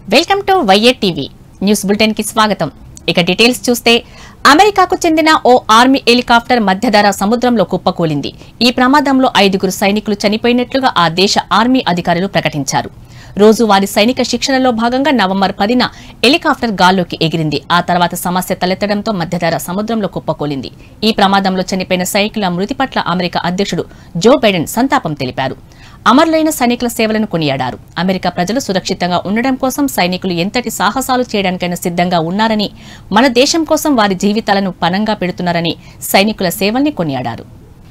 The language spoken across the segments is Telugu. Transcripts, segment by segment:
welcome to YA TV news bulletin కి స్వాగతం ఇక డీటెయిల్స్ చూస్తే అమెరికాకు చెందిన ఓ ఆర్మీ హెలికాప్టర్ మధ్యధర సముద్రంలో కుప్పకూలింది ఈ ప్రమాదంలో ఐదుగురు సైనికులు చనిపోయినట్లుగా ఆ దేశ ఆర్మీ అధికారులు ప్రకటించారు రోజువారీ సైనిక శిక్షణలో భాగంగా నవంబర్ పదిన హెలికాప్టర్ గాల్లోకి ఎగిరింది ఆ తర్వాత సమస్య తలెత్తడంతో మధ్యధర సముద్రంలో కుప్పకూలింది ఈ ప్రమాదంలో చనిపోయిన సైనికుల మృతి పట్ల అమెరికా అధ్యక్షుడు జో బైడెన్ సంతాపం తెలిపారు అమరులైన సైనికుల సేవలను కొనియాడారు అమెరికా ప్రజలు సురక్షితంగా ఉండడం కోసం సైనికులు ఎంతటి సాహసాలు చేయడానికైనా సిద్ధంగా ఉన్నారని మన దేశం కోసం వారి జీవితాలను పనంగా పెడుతున్నారని సైనికుల సేవల్ని కొనియాడారు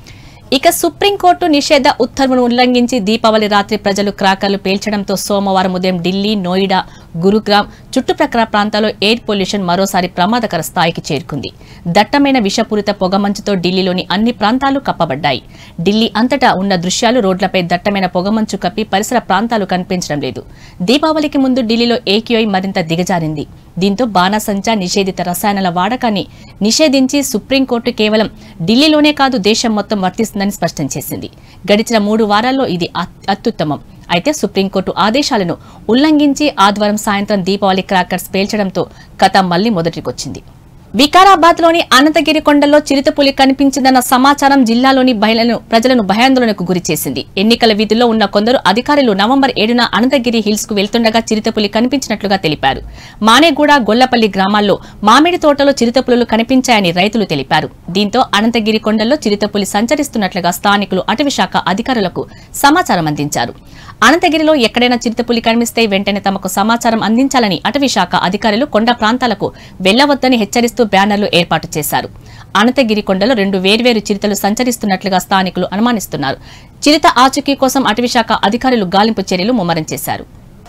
ఇక సుప్రీంకోర్టు నిషేధ ఉత్తర్వును ఉల్లంఘించి దీపావళి రాత్రి ప్రజలు క్రాకర్లు పేల్చడంతో సోమవారం ఉదయం ఢిల్లీ నోయిడా గురుగ్రామ్ చుట్టుప్రక్కల ప్రాంతాల్లో ఎయిర్ పొల్యూషన్ మరోసారి ప్రమాదకర స్థాయికి చేరుకుంది దట్టమైన విషపూరిత పొగమంచుతో ఢిల్లీలోని అన్ని ప్రాంతాలు కప్పబడ్డాయి ఢిల్లీ అంతటా ఉన్న దృశ్యాలు రోడ్లపై దట్టమైన పొగమంచు కప్పి పరిసర ప్రాంతాలు కనిపించడం లేదు దీపావళికి ముందు ఢిల్లీలో ఏక్యూఐ మరింత దిగజారింది దీంతో బాణసంచా నిషేధిత రసాయనాల వాడకాన్ని నిషేధించి సుప్రీంకోర్టు కేవలం ఢిల్లీలోనే కాదు దేశం మొత్తం వర్తిస్తుందని స్పష్టం చేసింది గడిచిన మూడు వారాల్లో ఇది అత్- అత్యుత్తమం అయితే సుప్రీంకోర్టు ఆదేశాలను ఉల్లంఘించి ఆదివారం సాయంత్రం దీపావళి క్రాకర్స్ పేల్చడంతో కథ మళ్లీ మొదటికొచ్చింది వికారాబాద్ లోని అనంతగిరి కొండల్లో చిరుతపులి కనిపించిందన్న సమాచారం జిల్లాలోని బయలను ప్రజలను భయాందోళనకు గురిచేసింది ఎన్నికల విధుల్లో ఉన్న కొందరు అధికారులు నవంబర్ ఏడున అనంతగిరి హిల్స్ కు వెళ్తుండగా చిరుతపులి కనిపించినట్లుగా తెలిపారు మానేగూడ గొల్లపల్లి గ్రామాల్లో మామిడి తోటలో చిరుతపులులు కనిపించాయని రైతులు తెలిపారు దీంతో అనంతగిరి కొండల్లో చిరుతపులి సంచరిస్తున్నట్లుగా స్థానికులు అటవీశాఖ అధికారులకు సమాచారం అందించారు అనంతగిరిలో ఎక్కడైనా చిరుతపులి కనిపిస్తే వెంటనే తమకు సమాచారం అందించాలని అటవీశాఖ అధికారులు కొండ ప్రాంతాలకు వెళ్లవద్దని హెచ్చరిస్తూ బ్యానర్లు ఏర్పాటు చేశారు అనంతగిరి కొండలో రెండు వేర్వేరు చిరుతలు సంచరిస్తున్నట్లుగా స్థానికులు అనుమానిస్తున్నారు చిరుత ఆచూకీ కోసం అటవీశాఖ అధికారులు గాలింపు చర్యలు ముమ్మరం చేశారు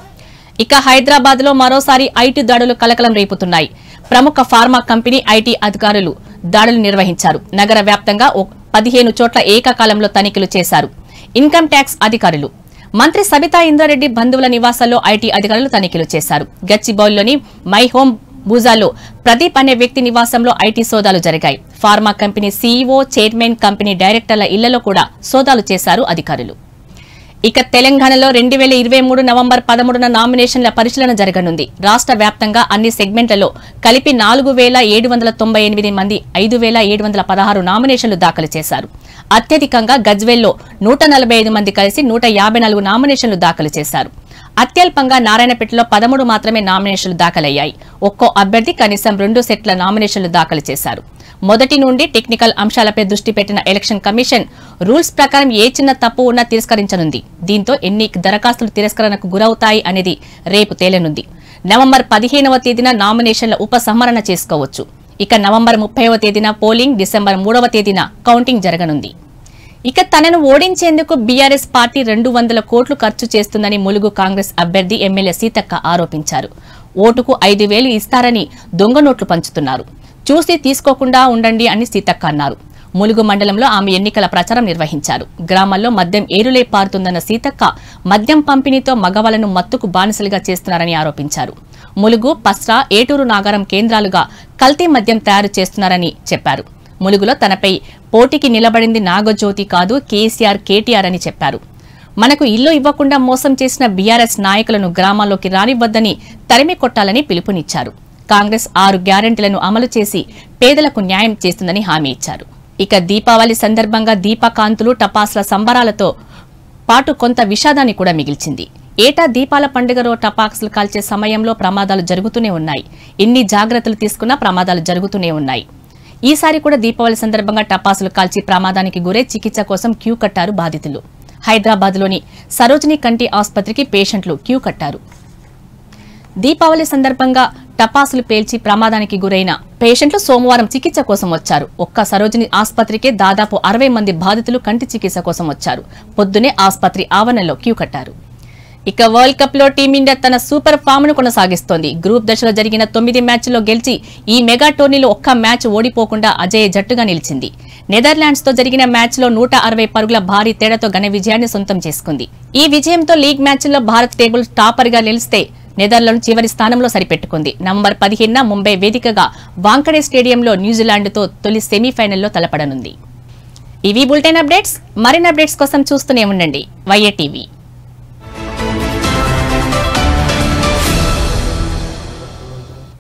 ఇక హైదరాబాద్ లో మరోసారి ఐటీ దాడులు కలకలం రేపుతున్నాయి ప్రముఖ ఫార్మా కంపెనీ ఐటీ అధికారులు దాడులు నిర్వహించారు నగర వ్యాప్తంగా ఓ పదిహేను చోట్ల ఏకకాలంలో తనిఖీలు చేశారు ఇన్కమ్ ట్యాక్స్ అధికారులు మంత్రి సబితా ఇంద్రారెడ్డి బంధువుల నివాసాల్లో ఐటీ అధికారులు తనిఖీలు చేశారు గచ్చిబౌలిలోని మై హోమ్ బూజాలో ప్రదీప్ అనే వ్యక్తి నివాసంలో ఐటీ సోదాలు జరిగాయి pharma company CEO chairman company డైరెక్టర్ల ఇళ్లలో కూడా సోదాలు చేశారు అధికారులు ఇక తెలంగాణలో రెండు వేల ఇరవై మూడు నవంబర్ పదమూడున నామినేషన్ల పరిశీలన జరగనుంది రాష్ట్ర వ్యాప్తంగా అన్ని సెగ్మెంట్లలో కలిపి నాలుగు వేల ఏడు వందల తొంభై ఎనిమిది మంది ఐదు వేల ఏడు వందల పదహారు నామినేషన్లు దాఖలు చేశారు అత్యధికంగా గజ్వేల్లో నూట నలభై ఐదు మంది కలిసి నూట యాభై నాలుగు నామినేషన్లు దాఖలు చేశారు అత్యల్పంగా నారాయణపేటలో పదమూడు మాత్రమే నామినేషన్లు దాఖలయ్యాయి ఒక్కో అభ్యర్థి కనీసం రెండు సెట్ల నామినేషన్లు దాఖలు చేశారు మొదటి నుండి టెక్నికల్ అంశాలపై దృష్టి పెట్టిన ఎలక్షన్ కమిషన్ రూల్స్ ప్రకారం ఏ చిన్న తప్పు ఉన్నా తిరస్కరించనుంది దీంతో ఎన్ని దరఖాస్తులు తిరస్కరణకు గురవుతాయి అనేది రేపు తేలనుంది నవంబర్ పదిహేనవ తేదీన నామినేషన్ల ఉపసంహరణ చేసుకోవచ్చు ఇక నవంబర్ ముప్పైవ తేదీన పోలింగ్ డిసెంబర్ మూడవ తేదీన కౌంటింగ్ జరగనుంది ఇక తనను ఓడించేందుకు బీఆర్ఎస్ పార్టీ రెండు వందల కోట్లు ఖర్చు చేస్తుందని ములుగు కాంగ్రెస్ అభ్యర్థి ఎమ్మెల్యే సీతక్క ఆరోపించారు ఓటుకు ఐదు వేలు ఇస్తారని దొంగ నోట్లు పంచుతున్నారు చూసి తీసుకోకుండా ఉండండి అని సీతక్క అన్నారు ములుగు మండలంలో ఆమె ఎన్నికల ప్రచారం నిర్వహించారు గ్రామాల్లో మద్యం ఏరులే పారుతుందన్న సీతక్క మద్యం పంపిణీతో మగవాళ్లను మత్తుకు బానిసలుగా చేస్తున్నారని ఆరోపించారు ములుగు పస్రా ఏటూరు నాగారం కేంద్రాలుగా కల్తీ మద్యం తయారు చేస్తున్నారని చెప్పారు ములుగులో తనపై పోటీకి నిలబడింది నాగజ్యోతి కాదు కేసీఆర్ కేటీఆర్ అని చెప్పారు మనకు ఇల్లు ఇవ్వకుండా మోసం చేసిన బీఆర్ఎస్ నాయకులను గ్రామాల్లోకి రానివ్వద్దని తరిమి కొట్టాలని పిలుపునిచ్చారు కాంగ్రెస్ ఆరు గ్యారెంటీలను అమలు చేసి పేదలకు న్యాయం చేస్తుందని హామీ ఇచ్చారు ఇక దీపావళి సందర్భంగా దీపకాంతులు టపాసుల సంబరాలతో పాటు కొంత విషాదాన్ని కూడా మిగిల్చింది ఏటా దీపాల పండుగలో టపాసులు కాల్చే సమయంలో ప్రమాదాలు జరుగుతూనే ఉన్నాయి ఎన్ని జాగ్రత్తలు తీసుకున్నా ప్రమాదాలు జరుగుతూనే ఉన్నాయి ఈసారి కూడా దీపావళి సందర్భంగా టపాసులు కాల్చి ప్రమాదానికి గురై చికిత్స కోసం క్యూ కట్టారు బాధితులు హైదరాబాద్లోని సరోజిని కంటి ఆసుపత్రికి పేషెంట్లు క్యూ కట్టారు దీపావళి సందర్భంగా టపాసులు పేల్చి ప్రమాదానికి గురైన పేషెంట్లు సోమవారం చికిత్స కోసం వచ్చారు ఒక్క సరోజిని ఆసుపత్రికే దాదాపు అరవై మంది బాధితులు కంటి చికిత్స కోసం వచ్చారు పొద్దునే ఆసుపత్రి ఆవరణలో క్యూ కట్టారు ఇక వరల్డ్ కప్ లో టీమిండియా తన సూపర్ ఫామ్ ను కొనసాగిస్తోంది గ్రూప్ దశలో జరిగిన తొమ్మిది మ్యాచ్ల్లో గెలిచి ఈ మెగా టోర్నీలో ఒక్క మ్యాచ్ ఓడిపోకుండా అజేయ జట్టుగా నిలిచింది నెదర్లాండ్స్ తో జరిగిన మ్యాచ్ లో నూట అరవై పరుగుల భారీ తేడాతో ఘన విజయాన్ని సొంతం చేసుకుంది ఈ విజయంతో లీగ్ మ్యాచ్ల్లో భారత్ టేబుల్ టాపర్ గా నిలిస్తే నెదర్లాండ్ చివరి స్థానంలో సరిపెట్టుకుంది నవంబర్ పదిహేనున ముంబై వేదికగా వాంకడే స్టేడియంలో న్యూజిలాండ్తో తొలి సెమీఫైనల్లో తలపడనుంది ఇవి బులెటిన్ అప్డేట్స్ మరిన్ని అప్డేట్స్ కోసం చూస్తూనే ఉండండి వైఏ టీవీ